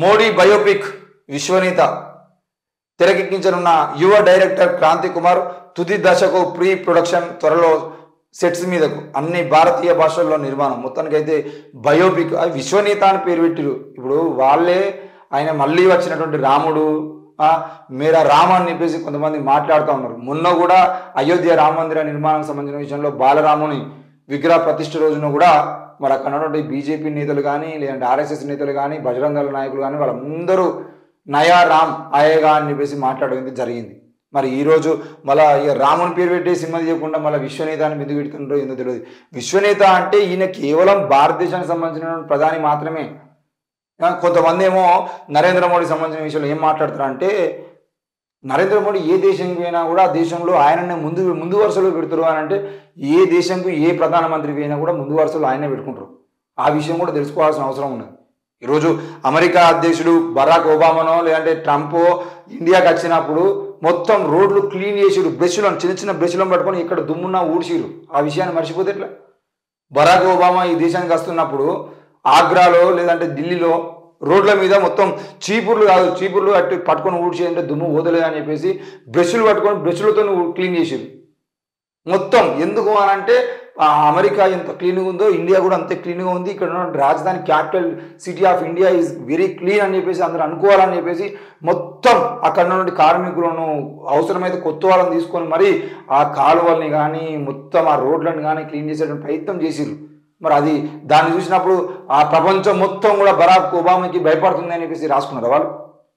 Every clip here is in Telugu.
మోడీ బయోపిక్ విశ్వనీత తెరకెక్కించనున్న యువ డైరెక్టర్ క్రాంతి కుమార్ తుది దశకు ప్రీ ప్రొడక్షన్ త్వరలో సెట్స్ మీదకు అన్ని భారతీయ భాషల్లో నిర్మాణం మొత్తానికైతే బయోపిక్ అది విశ్వనీత అని పేరు పెట్టిరు ఇప్పుడు వాళ్ళే ఆయన మళ్ళీ వచ్చినటువంటి రాముడు ఆ, మేరా రామ అని చెప్పేసి కొంతమంది మాట్లాడుతూ ఉన్నారు మొన్న కూడా అయోధ్య రామ మందిర నిర్మాణానికి సంబంధించిన విషయంలో బాలరాముని విగ్రహ ప్రతిష్ఠ రోజున కూడా మరి అక్కడ ఉన్నటువంటి బీజేపీ నేతలు కానీ లేదంటే ఆర్ఎస్ఎస్ నేతలు కానీ బజరంగ దళ నాయకులు కానీ వాళ్ళందరూ నయా రామ్ అయేగా అని చెప్పేసి మాట్లాడేది జరిగింది మరి ఈరోజు మళ్ళా ఇక రాముని పేరు పెట్టి సినిమా చేయకుండా మళ్ళీ విశ్వనేత అని ఎందుకు పెడుతుండ్రో ఏందో తెలియదు విశ్వనేత అంటే ఈయన కేవలం భారతదేశానికి సంబంధించిన ప్రధాని మాత్రమే ఆ, కొంతమంది ఏమో నరేంద్ర మోడీ సంబంధించిన విషయంలో ఏం మాట్లాడతారు అంటే నరేంద్ర మోడీ ఏ దేశంకి పోయినా కూడా ఆ దేశంలో ఆయననే ముందు ముందు వరుసలో పెడతారు అని అంటే ఏ దేశంకు ఏ ప్రధానమంత్రి పోయినా కూడా ముందు వరుసలో ఆయనే పెట్టుకుంటారు ఆ విషయం కూడా తెలుసుకోవాల్సిన అవసరం ఉన్నది ఈరోజు అమెరికా అధ్యక్షుడు బరాక్ ఒబామానో లేదంటే ట్రంపో ఇండియాకి వచ్చినప్పుడు మొత్తం రోడ్లు క్లీన్ చేసిరు బ్రష్లను చిన్న చిన్న బ్రష్లను పట్టుకొని ఇక్కడ దుమ్మున్నా ఊడ్చిరు ఆ విషయాన్ని మర్చిపోతే ఎట్లా బరాక్ ఒబామా ఈ దేశానికి వస్తున్నప్పుడు ఆగ్రాలో లేదంటే ఢిల్లీలో రోడ్ల మీద మొత్తం చీపుర్లు కాదు చీపుర్లు అట్టు పట్టుకొని ఊడ్చేయంటే దుమ్ము వదలేదు అని చెప్పేసి బ్రష్లు పట్టుకొని బ్రష్లతో క్లీన్ చేసిరు మొత్తం ఎందుకు అని అంటే ఆ అమెరికా ఎంత క్లీన్గా ఉందో ఇండియా కూడా అంతే క్లీన్గా ఉంది ఇక్కడ ఉన్న రాజధాని capital city of India is very clean అని చెప్పేసి అందరూ అనుకోవాలని చెప్పేసి మొత్తం అక్కడ ఉన్నటువంటి కార్మికులను అవసరమైతే కొత్త వాళ్ళని తీసుకొని మరి ఆ కాలువల్ని కానీ మొత్తం ఆ రోడ్లను కానీ క్లీన్ చేసేటువంటి ప్రయత్నం చేసిర్రు మరి అది దాన్ని చూసినప్పుడు ఆ ప్రపంచం మొత్తం కూడా బరాక్ ఒబామాకి భయపడుతుంది అని చెప్పేసి రాసుకున్నారు వాళ్ళు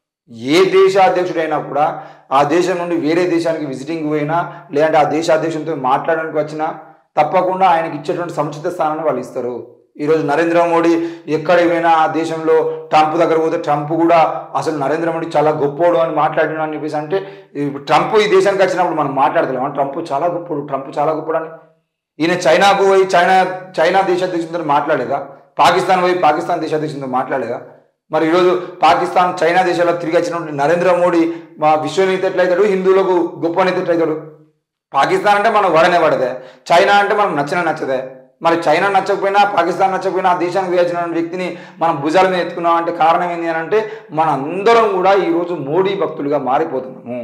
ఏ దేశ అధ్యక్షుడైనా కూడా ఆ దేశం నుండి వేరే దేశానికి విజిటింగ్ పోయినా లేదంటే ఆ దేశ అధ్యక్షునితో మాట్లాడడానికి వచ్చినా తప్పకుండా ఆయనకి ఇచ్చేటువంటి సముచిత స్థానాన్ని వాళ్ళు ఇస్తారు ఈరోజు నరేంద్ర మోడీ ఎక్కడికి పోయినా ఆ దేశంలో ట్రంప్ దగ్గర పోతే ట్రంప్ కూడా అసలు నరేంద్ర మోడీ చాలా గొప్పోడు అని మాట్లాడినా అని చెప్పేసి అంటే ఇప్పుడు ట్రంప్ ఈ దేశానికి వచ్చినప్పుడు మనం మాట్లాడలేము ట్రంప్ చాలా గొప్పడు ట్రంప్ చాలా గొప్పడు అని ఈయన చైనాకు పోయి చైనా చైనా దేశాధ్యక్షునితో మాట్లాడేదా పాకిస్తాన్ పోయి పాకిస్తాన్ దేశాధ్యక్షునితో మాట్లాడేదా మరి ఈరోజు పాకిస్తాన్ చైనా దేశాల్లో తిరిగి వచ్చినటువంటి నరేంద్ర మోడీ మా విశ్వనీత ఎట్లయితాడు హిందువులకు గొప్ప నేత ఎట్లయితాడు పాకిస్తాన్ అంటే మనం వడనే పడదే చైనా అంటే మనం నచ్చిన నచ్చదే మరి చైనా నచ్చకపోయినా పాకిస్తాన్ నచ్చకపోయినా ఆ దేశానికి వేసిన వ్యక్తిని మనం భుజాల మీద ఎత్తుకున్నాం అంటే కారణం ఏంటి అని అంటే మన అందరం కూడా ఈరోజు మోడీ భక్తులుగా మారిపోతున్నాము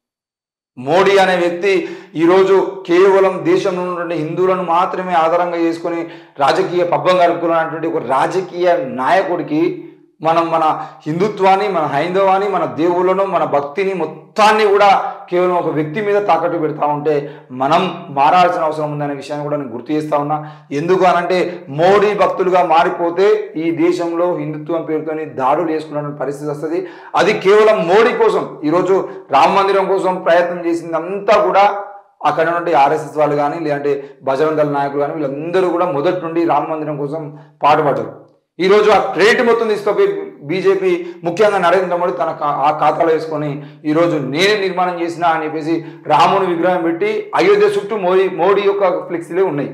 మోడీ అనే వ్యక్తి ఈరోజు కేవలం దేశంలో ఉన్నటువంటి హిందువులను మాత్రమే ఆధారంగా చేసుకొని రాజకీయ పబ్బం గడుపుకున్నటువంటి ఒక రాజకీయ నాయకుడికి మనం మన హిందుత్వాన్ని మన హైందవాన్ని మన దేవుళ్ళను మన భక్తిని మొత్తాన్ని కూడా కేవలం ఒక వ్యక్తి మీద తాకట్టు పెడతా ఉంటే మనం మారాల్సిన అవసరం ఉందనే విషయాన్ని కూడా నేను గుర్తు చేస్తా ఉన్నా ఎందుకు అనంటే మోడీ భక్తులుగా మారిపోతే ఈ దేశంలో హిందుత్వం పేరుతోని దాడులు చేసుకున్న పరిస్థితి వస్తుంది అది కేవలం మోడీ కోసం ఈరోజు రామ మందిరం కోసం ప్రయత్నం చేసిందంతా కూడా అక్కడ నుండి ఆర్ఎస్ఎస్ వాళ్ళు కానీ లేదంటే బజరంగ దళ నాయకులు కానీ వీళ్ళందరూ కూడా మొదటి నుండి రామ మందిరం కోసం పాటుపడ్డారు ఈ రోజు ఆ క్రెడిట్ మొత్తం తీసుకుపోయి బీజేపీ ముఖ్యంగా నరేంద్ర మోడీ తన ఖా- ఆ ఖాతాలో వేసుకొని ఈ రోజు నేనే నిర్మాణం చేసిన అని చెప్పేసి రాముని విగ్రహం పెట్టి అయోధ్య చుట్టూ మోడీ మోడీ యొక్క ఫ్లెక్సీలే ఉన్నాయి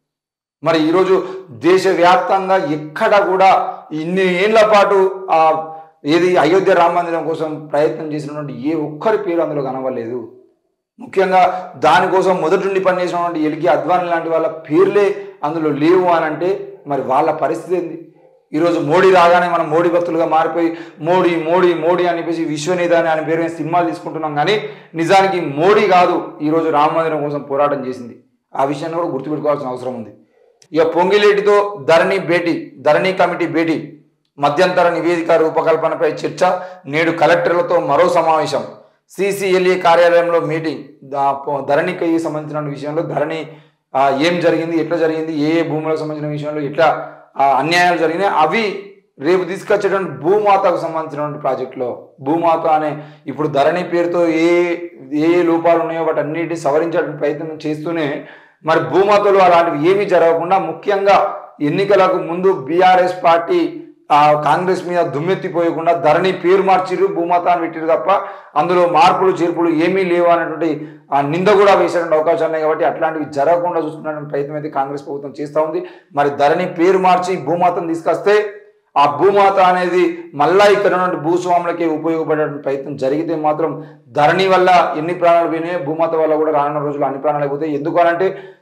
మరి ఈరోజు దేశవ్యాప్తంగా ఎక్కడ కూడా ఇన్ని ఏళ్ల పాటు ఆ ఏది అయోధ్య రామ మందిరం కోసం ప్రయత్నం చేసినటువంటి ఏ ఒక్కరి పేరు అందులో కనవలేదు ముఖ్యంగా దానికోసం మొదటి నుండి పనిచేసినటువంటి ఎలికి అద్వానీ లాంటి వాళ్ళ పేర్లే అందులో లేవు అని అంటే మరి వాళ్ళ పరిస్థితి ఏంది ఈరోజు మోడీ రాగానే మనం మోడీ భక్తులుగా మారిపోయి మోడీ మోడీ మోడీ అని చెప్పేసి విశ్వనేత అని ఆయన పేరు మీద సినిమాలు తీసుకుంటున్నాం కానీ నిజానికి మోడీ కాదు ఈరోజు రామ మందిరం కోసం పోరాటం చేసింది ఆ విషయాన్ని కూడా గుర్తుపెట్టుకోవాల్సిన అవసరం ఉంది ఇక పొంగిలేటితో ధరణి భేటీ ధరణి కమిటీ భేటీ మధ్యంతర నివేదిక రూపకల్పనపై చర్చ నేడు కలెక్టర్లతో మరో సమావేశం సిసిఎల్ఏ కార్యాలయంలో మీటింగ్ దా- పొ- ధరణికి సంబంధించిన విషయంలో ధరణి ఆ, ఏం జరిగింది ఎట్లా జరిగింది ఏ ఏ భూములకు సంబంధించిన విషయంలో ఎట్లా ఆ, అన్యాయాలు జరిగినాయి అవి రేపు తీసుకొచ్చేటువంటి భూమాతకు సంబంధించినటువంటి ప్రాజెక్టులో భూమాత అనే ఇప్పుడు ధరణి పేరుతో ఏ ఏ ఏ లోపాలు ఉన్నాయో వాటి అన్నిటిని సవరించడానికి ప్రయత్నం చేస్తూనే మరి భూమాతలు అలాంటివి ఏమీ జరగకుండా ముఖ్యంగా ఎన్నికలకు ముందు బీఆర్ఎస్ పార్టీ ఆ కాంగ్రెస్ మీద దుమ్మెత్తిపోయకుండా ధరణి పేరు మార్చిరు భూమాత అని పెట్టిరు తప్ప అందులో మార్పులు చేర్పులు ఏమీ లేవు అనేటువంటి ఆ నింద కూడా వేసేటువంటి అవకాశాలు ఉన్నాయి కాబట్టి అట్లాంటివి జరగకుండా చూసుకునే ప్రయత్నం అయితే కాంగ్రెస్ ప్రభుత్వం చేస్తూ ఉంది మరి ధరణి పేరు మార్చి భూమాతను తీసుకొస్తే ఆ భూమాత అనేది మళ్ళా ఇక్కడ ఉన్న భూస్వాములకి ఉపయోగపడే ప్రయత్నం జరిగితే మాత్రం ధరణి వల్ల ఎన్ని ప్రాణాలు పోయినాయో భూమాత వల్ల కూడా రానున్న రోజుల్లో అన్ని ప్రాణాలు అయిపోతాయి ఎందుకు అనంటే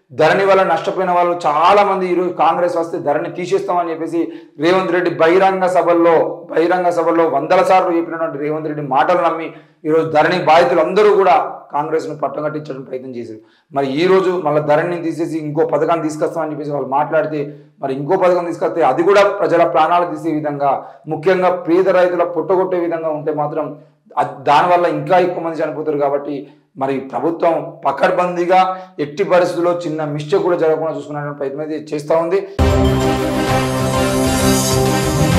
ధరణి వల్ల నష్టపోయిన వాళ్ళు చాలా మంది ఈరోజు కాంగ్రెస్ వస్తే ధరణి తీసేస్తామని చెప్పేసి రేవంత్ రెడ్డి బహిరంగ సభల్లో బహిరంగ సభల్లో వందల సార్లు చెప్పినటువంటి రేవంత్ రెడ్డి మాటలు నమ్మి ఈరోజు ధరణి బాధితులు అందరూ కూడా కాంగ్రెస్ను పట్టం కట్టించడం ప్రయత్నం చేశారు మరి ఈ రోజు మళ్ళీ ధరణిని తీసేసి ఇంకో పథకాన్ని తీసుకొస్తామని చెప్పేసి వాళ్ళు మాట్లాడితే మరి ఇంకో పథకం తీసుకొస్తే అది కూడా ప్రజల ప్రాణాలు తీసే విధంగా ముఖ్యంగా పేద రైతుల పొట్టగొట్టే విధంగా ఉంటే మాత్రం అద్- దానివల్ల ఇంకా ఎక్కువ మంది చనిపోతారు కాబట్టి మరి ప్రభుత్వం పకడ్బందీగా ఎట్టి పరిస్థితుల్లో చిన్న మిస్టేక్ కూడా జరగకుండా చూసుకునే ప్రయత్నం అయితే చేస్తూ ఉంది